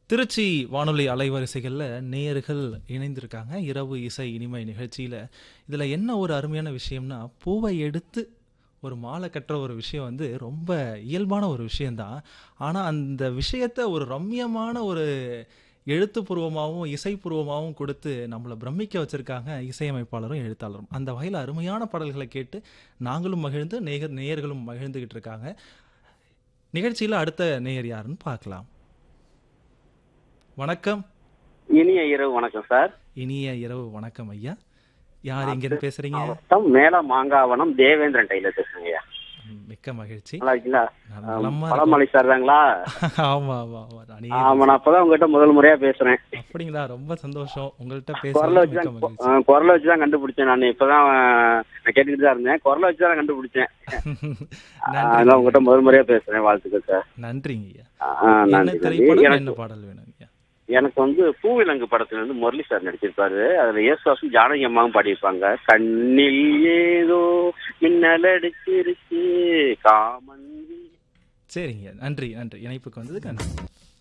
திருச்சி வானொலி அலைவரிசைகளில் நேயர்கள் இணைந்திருக்காங்க இரவு இசை இனிமை நிகழ்ச்சியில் இதில் என்ன ஒரு அருமையான விஷயம்னா பூவை எடுத்து ஒரு மாலை கட்டுற ஒரு விஷயம் வந்து ரொம்ப இயல்பான ஒரு விஷயந்தான் ஆனால் அந்த விஷயத்தை ஒரு ரம்மியமான ஒரு எழுத்துப்பூர்வமாகவும் இசைப்பூர்வமாகவும் கொடுத்து நம்மளை பிரமிக்க வச்சுருக்காங்க இசையமைப்பாளரும் எழுத்தாளரும் அந்த வகையில் அருமையான பாடல்களை கேட்டு நாங்களும் மகிழ்ந்து நேயர் நேயர்களும் மகிழ்ந்துக்கிட்டு இருக்காங்க நிகழ்ச்சியில் அடுத்த நேயர் யாருன்னு பார்க்கலாம் வணக்கம் இனிய இரவு வணக்கம் சார் இனிய இரவு வணக்கம் ஐயா யார் எங்கேருந்து பேசுறீங்க மாவட்டம் மேல மாங்காவனம் தேவேந்திரன் டைலர் பேசுறேங்க ஐயா ம், மிக்க மகிழ்ச்சி நல்லா இருக்கீங்களா நான் நலமா பழமலை சார் தாங்களா இருக்கேன். ஆமா ஆமா ஆமா நானே ஆமா நான் அப்பதான் உங்ககிட்ட முதல் முறையா பேசுறேன் அப்படிங்களா ரொம்ப சந்தோஷம் உங்கள்கிட்ட குரலை பேச வச்சுதான் மிக்க மகிழ்ச்சி ஆ, குரலை வச்சுதான் கண்டுபிடிச்சேன் நான் இப்பதான் ஆ, நான் கேட்டுக்கிட்டு தான் இருந்தேன் குரலை வச்சுதான் கண்டுபிடிச்சேன் ஆ, நன்றி அதான் உங்ககிட்ட முதல் முறையா பேசுறேன் வாழ்த்துக்கள் சார் நன்றிங்க ஐயா ஆ, என்ன நன்றி நன்றி திரைப்படம் எனக்கு என்ன பாடல் வேணும் ஐயா எனக்கு வந்து பூவிலங்கு படத்துல இருந்து முரளி சார் நடிச்சிருப்பாரு அதுல இயேசுவாசும் ஜானகி அம்மாவும் பாடியிருப்பாங்க கண்ணில் ஏதோ மின்னல் அடிச்சிருச்சு காமன் சரிங்க நன்றி நன்றி இணைப்புக்கு வந்ததுக்கு நன்றி